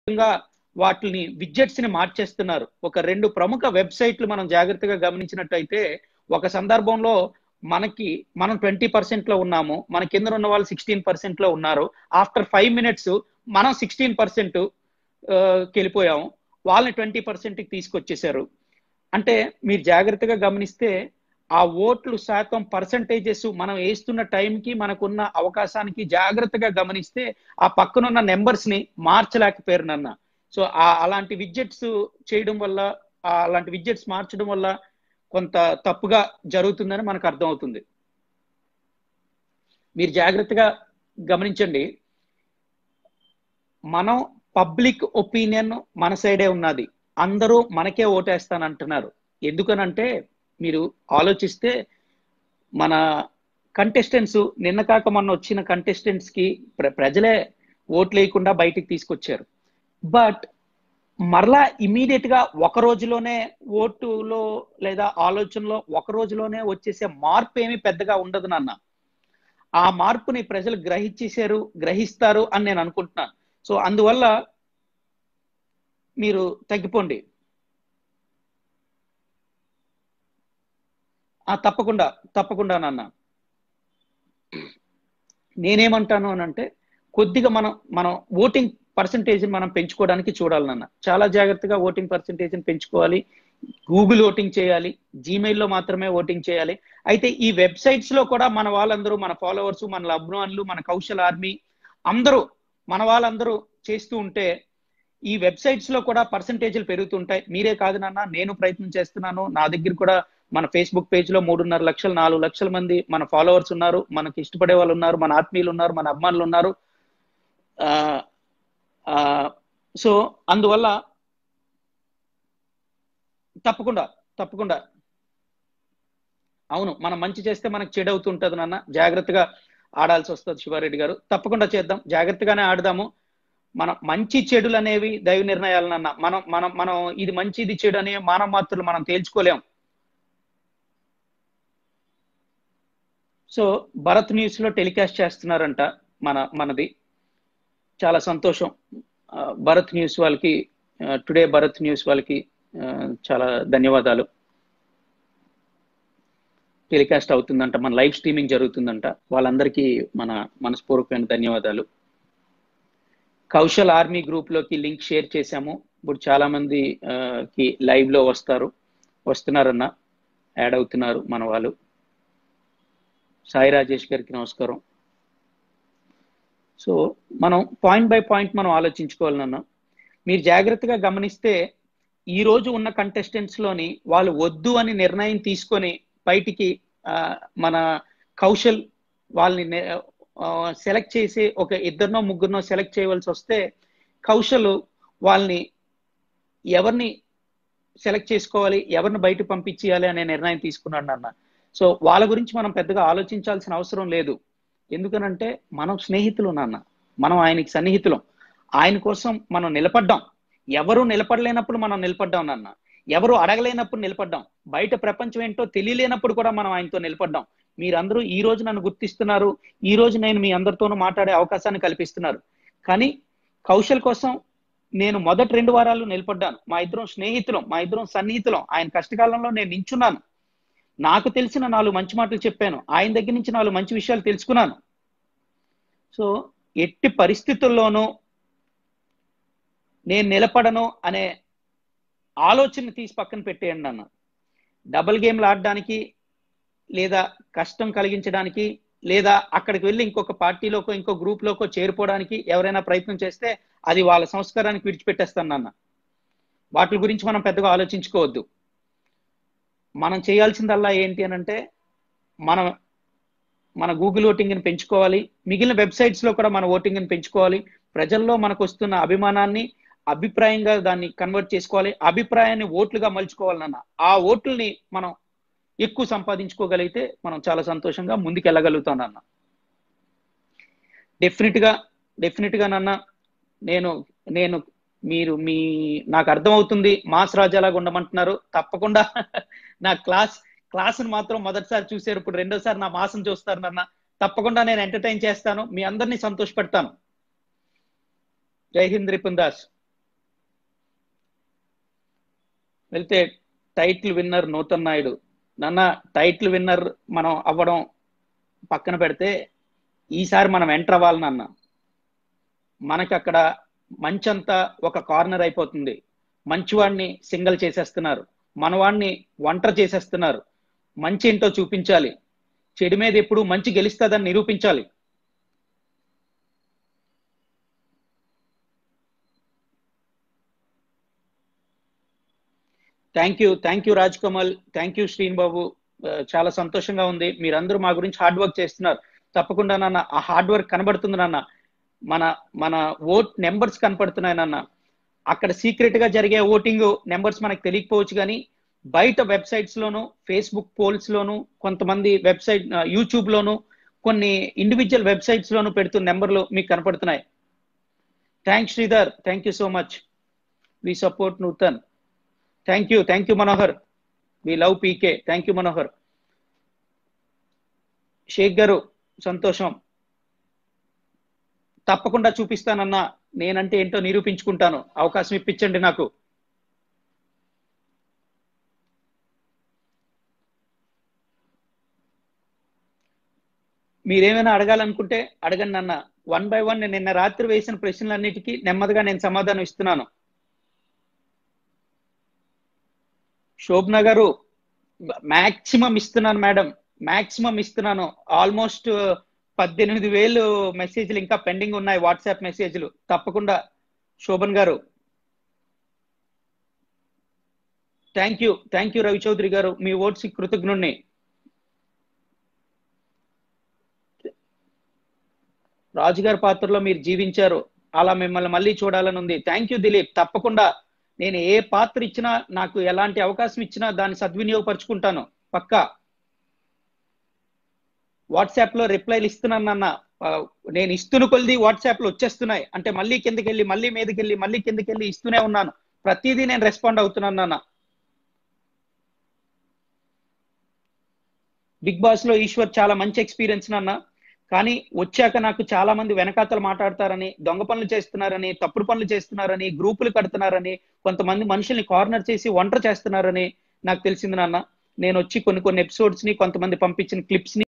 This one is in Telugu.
విధంగా వాటిని విడ్జెట్స్ ని మార్చేస్తున్నారు ఒక రెండు ప్రముఖ వెబ్సైట్లు మనం జాగ్రత్తగా గమనించినట్టయితే ఒక సందర్భంలో మనకి మనం ట్వంటీ పర్సెంట్ లో ఉన్నాము మన కింద ఉన్న వాళ్ళు సిక్స్టీన్ పర్సెంట్ లో ఉన్నారు ఆఫ్టర్ ఫైవ్ మినిట్స్ మనం సిక్స్టీన్ పర్సెంట్ వెళ్ళిపోయాము వాళ్ళని ట్వంటీ పర్సెంట్ తీసుకొచ్చేసారు అంటే మీరు జాగ్రత్తగా గమనిస్తే ఆ ఓట్లు శాతం పర్సంటేజెస్ మనం వేస్తున్న టైంకి మనకున్న అవకాశానికి జాగ్రత్తగా గమనిస్తే ఆ పక్కనున్న నెంబర్స్ ని మార్చలేకపోయారు నన్న సో ఆ అలాంటి విడ్జెట్స్ చేయడం వల్ల ఆ అలాంటి విడ్జెట్స్ మార్చడం వల్ల కొంత తప్పుగా జరుగుతుందని మనకు అర్థమవుతుంది మీరు జాగ్రత్తగా గమనించండి మనం పబ్లిక్ ఒపీనియన్ మన సైడే ఉన్నది అందరూ మనకే ఓటేస్తానంటున్నారు ఎందుకనంటే మీరు ఆలోచిస్తే మన కంటెస్టెంట్స్ నిన్న కాక మొన్న వచ్చిన కంటెస్టెంట్స్ కి ప్ర- ప్రజలే ఓట్లు వేయకుండా బయటికి తీసుకొచ్చారు బట్ మరలా ఇమీడియట్ గా ఒక రోజులోనే ఓటులో లేదా ఆలోచనలో ఒక రోజులోనే వచ్చేసే మార్పు ఏమీ పెద్దగా ఉండదు నాన్న ఆ మార్పుని ప్రజలు గ్రహించేశారు గ్రహిస్తారు అని నేను అనుకుంటున్నాను సో అందువల్ల మీరు తగ్గిపోండి ఆ తప్పకుండా తప్పకుండా నాన్న నేనేమంటాను అని అంటే కొద్దిగా మనం మనం ఓటింగ్ పర్సంటేజ్ మనం పెంచుకోవడానికి చూడాలి నాన్న చాలా జాగ్రత్తగా ఓటింగ్ పర్సంటేజ్ పెంచుకోవాలి గూగుల్ ఓటింగ్ చేయాలి జీమెయిల్లో మాత్రమే ఓటింగ్ చేయాలి అయితే ఈ వెబ్సైట్స్ లో కూడా మన వాళ్ళందరూ మన ఫాలోవర్స్ మన అభిమానులు మన కౌశల్ ఆర్మీ అందరూ మన వాళ్ళందరూ చేస్తూ ఉంటే ఈ వెబ్సైట్స్ లో కూడా పర్సంటేజ్లు పెరుగుతుంటాయి మీరే కాదు నాన్న నేను ప్రయత్నం చేస్తున్నాను నా దగ్గర కూడా మన ఫేస్బుక్ పేజ్ లో మూడున్నర లక్షలు నాలుగు లక్షల మంది మన ఫాలోవర్స్ ఉన్నారు మనకి ఇష్టపడే వాళ్ళు ఉన్నారు మన ఆత్మీయులు ఉన్నారు మన అభిమానులు ఉన్నారు ఆ, ఆ, సో అందువల్ల తప్పకుండా తప్పకుండా అవును మనం మంచి చేస్తే మనకు చెడు అవుతుంటది నాన్న జాగ్రత్తగా ఆడాల్సి వస్తుంది శివారెడ్డి గారు తప్పకుండా చేద్దాం జాగ్రత్తగానే ఆడదాము మనం మంచి చెడులు అనేవి దైవ నిర్ణయాలనన్న మనం మనం మనం ఇది మంచి ఇది చెడు అనే మానవ మాత్రులు మనం తేల్చుకోలేం సో భరత్ న్యూస్ లో టెలికాస్ట్ చేస్తున్నారంట మన మనది చాలా సంతోషం ఆ, భరత్ న్యూస్ వాళ్ళకి ఆ, టుడే భరత్ న్యూస్ వాళ్ళకి ఆ, చాలా ధన్యవాదాలు టెలికాస్ట్ అవుతుందంట మన లైవ్ స్ట్రీమింగ్ జరుగుతుందంట వాళ్ళందరికీ మన మనస్పూర్వకమైన ధన్యవాదాలు కౌశల్ ఆర్మీ గ్రూప్ లోకి లింక్ షేర్ చేశాము ఇప్పుడు చాలా మంది ఆ, కి లైవ్ లో వస్తారు వస్తున్నారన్న యాడ్ అవుతున్నారు మన వాళ్ళు సాయి రాజేష్ గారికి నమస్కారం సో మనం పాయింట్ బై పాయింట్ మనం ఆలోచించుకోవాలన్న మీరు జాగ్రత్తగా గమనిస్తే ఈ రోజు ఉన్న కంటెస్టెంట్స్ లోని వాళ్ళు వద్దు అని నిర్ణయం తీసుకొని బయటికి ఆ, మన కౌశల్ వాళ్ళని సెలెక్ట్ చేసి ఒక ఇద్దరినో ముగ్గురినో సెలెక్ట్ చేయవలసి వస్తే కౌశల్ వాళ్ళని ఎవరిని సెలెక్ట్ చేసుకోవాలి ఎవరిని బయట పంపించేయాలి అనే నిర్ణయం తీసుకున్నాడు నాన్న సో వాళ్ళ గురించి మనం పెద్దగా ఆలోచించాల్సిన అవసరం లేదు ఎందుకనంటే మనం స్నేహితులు నాన్న మనం ఆయనకి సన్నిహితులం ఆయన కోసం మనం నిలబడ్డాం ఎవరు నిలబడలేనప్పుడు మనం నిలబడ్డాం నాన్న ఎవరు అడగలేనప్పుడు నిలబడ్డాం బయట ప్రపంచం ఏంటో తెలియలేనప్పుడు కూడా మనం ఆయనతో నిలబడ్డాం మీరందరూ ఈ రోజు నన్ను గుర్తిస్తున్నారు ఈ రోజు నేను మీ అందరితోనూ మాట్లాడే అవకాశాన్ని కల్పిస్తున్నారు కానీ కౌశల్ కోసం నేను మొదటి రెండు వారాలు నిలబడ్డాను మా ఇద్దరం స్నేహితులం మా ఇద్దరం సన్నిహితులం ఆయన కష్టకాలంలో నేను నించున్నాను నాకు తెలిసిన నాలుగు మంచి మాటలు చెప్పాను ఆయన దగ్గర నుంచి నాలుగు మంచి విషయాలు తెలుసుకున్నాను సో ఎట్టి పరిస్థితుల్లోనూ నేను నిలబడను అనే ఆలోచన తీసి పక్కన పెట్టేయండి అన్న డబుల్ గేమ్లు ఆడడానికి లేదా కష్టం కలిగించడానికి లేదా అక్కడికి వెళ్ళి ఇంకొక పార్టీలోకో ఇంకో గ్రూప్ లోకో చేరిపోవడానికి ఎవరైనా ప్రయత్నం చేస్తే అది వాళ్ళ సంస్కారానికి విడిచిపెట్టేస్తాను నాన్న వాటి గురించి మనం పెద్దగా ఆలోచించుకోవద్దు మనం చేయాల్సిందల్లా ఏంటి అని అంటే మనం మన గూగుల్ ఓటింగ్ని పెంచుకోవాలి మిగిలిన వెబ్సైట్స్ లో కూడా మన ఓటింగ్ని పెంచుకోవాలి ప్రజల్లో మనకు వస్తున్న అభిమానాన్ని అభిప్రాయంగా దాన్ని కన్వర్ట్ చేసుకోవాలి అభిప్రాయాన్ని ఓట్లుగా మలుచుకోవాలి నాన్న ఆ ఓట్లని మనం ఎక్కువ సంపాదించుకోగలిగితే మనం చాలా సంతోషంగా ముందుకెళ్ళగలుగుతాం నాన్న డెఫినెట్ గా డెఫినెట్ గా నాన్న నేను నేను మీరు మీ నాకు అర్థమవుతుంది మాస్ రాజాలాగా ఉండమంటున్నారు తప్పకుండా నా క్లాస్ క్లాసును మాత్రం మొదటిసారి చూసారు ఇప్పుడు రెండోసారి నా మాసం చూస్తారు నాన్న తప్పకుండా నేను ఎంటర్టైన్ చేస్తాను మీ అందరినీ సంతోషపెడతాను జై హింద్ రిపున్ దాస్ వెళ్తే టైటిల్ విన్నర్ నూతన్ నాయుడు నాన్న టైటిల్ విన్నర్ మనం అవ్వడం పక్కన పెడితే ఈసారి మనం ఎంటర్ అవ్వాలి నాన్న మనకి అక్కడ మంచంతా ఒక కార్నర్ అయిపోతుంది మంచివాడిని సింగిల్ చేసేస్తున్నారు మనవాడిని ఒంటరి చేసేస్తున్నారు మంచి ఏంటో చూపించాలి చెడు మీద ఎప్పుడు మంచి గెలుస్తుందని నిరూపించాలి thank you thank you Raj Kamal thank you Sreen Babu ఆ, చాలా సంతోషంగా ఉంది మీరందరూ మా గురించి హార్డ్ వర్క్ చేస్తున్నారు తప్పకుండా నాన్న ఆ హార్డ్ వర్క్ కనబడుతుంది నాన్న మన మన ఓట్ నెంబర్స్ కనపడుతున్నాయి నాన్న అక్కడ సీక్రెట్ గా జరిగే ఓటింగ్ నెంబర్స్ మనకు తెలియకపోవచ్చు కానీ బయట వెబ్సైట్స్ లోను ఫేస్బుక్ పోల్స్ లోను కొంతమంది వెబ్సైట్ యూట్యూబ్ లోను కొన్ని ఇండివిజువల్ వెబ్సైట్స్ లోను పెడుతున్న నెంబర్లు మీకు కనపడుతున్నాయి thanks Sridhar thank you so much we support Nutan thank you thank you Manohar we love PK thank you Manohar Shaik గారు సంతోషం తప్పకుండా చూపిస్తానన్నా నేనంటే ఏంటో నిరూపించుకుంటాను అవకాశం ఇప్పించండి నాకు మీరేమైనా అడగాలనుకుంటే అడగండి అన్న వన్ బై వన్ నేను నిన్న రాత్రి వేసిన ప్రశ్నలన్నిటికీ నెమ్మదిగా నేను సమాధానం ఇస్తున్నాను శోభన గారు మాక్సిమం ఇస్తున్నాను మేడం మాక్సిమం ఇస్తున్నాను ఆల్మోస్ట్ పద్దెనిమిది వేలు మెసేజ్లు ఇంకా పెండింగ్ ఉన్నాయి వాట్సాప్ మెసేజ్లు తప్పకుండా శోభన్ గారు thank you thank you Ravi Chowdary గారు మీ ఓట్స్ కృతజ్ఞుణ్ణి రాజుగారి పాత్రలో మీరు జీవించారు అలా మిమ్మల్ని మళ్ళీ చూడాలని ఉంది థ్యాంక్ యూ దిలీప్ తప్పకుండా నేను ఏ పాత్ర ఇచ్చినా నాకు ఎలాంటి అవకాశం ఇచ్చినా దాన్ని సద్వినియోగపరుచుకుంటాను పక్కా వాట్సాప్ లో రిప్లైలు ఇస్తున్నానన్న ఆ, నేను ఇస్తున్న కొలిది వాట్సాప్ లో వచ్చేస్తున్నాయి అంటే మళ్ళీ కిందకి వెళ్ళి మళ్ళీ మీదకి వెళ్ళి మళ్ళీ కిందకి వెళ్ళి ఇస్తూనే ఉన్నాను ప్రతిదీ నేను రెస్పాండ్ అవుతున్నాను నాన్న బిగ్ బాస్ లో ఈశ్వర్ చాలా మంచి ఎక్స్పీరియన్స్ నాన్న కానీ వచ్చాక నాకు చాలా మంది వెనకాతలు మాట్లాడతారని దొంగ పనులు చేస్తున్నారని తప్పుడు పనులు చేస్తున్నారని గ్రూపులు కడుతున్నారని కొంతమంది మనుషుల్ని కార్నర్ చేసి ఒంటరి చేస్తున్నారని నాకు తెలిసింది నాన్న నేను వచ్చి కొన్ని కొన్ని ఎపిసోడ్స్ ని కొంతమంది పంపించిన క్లిప్స్ ని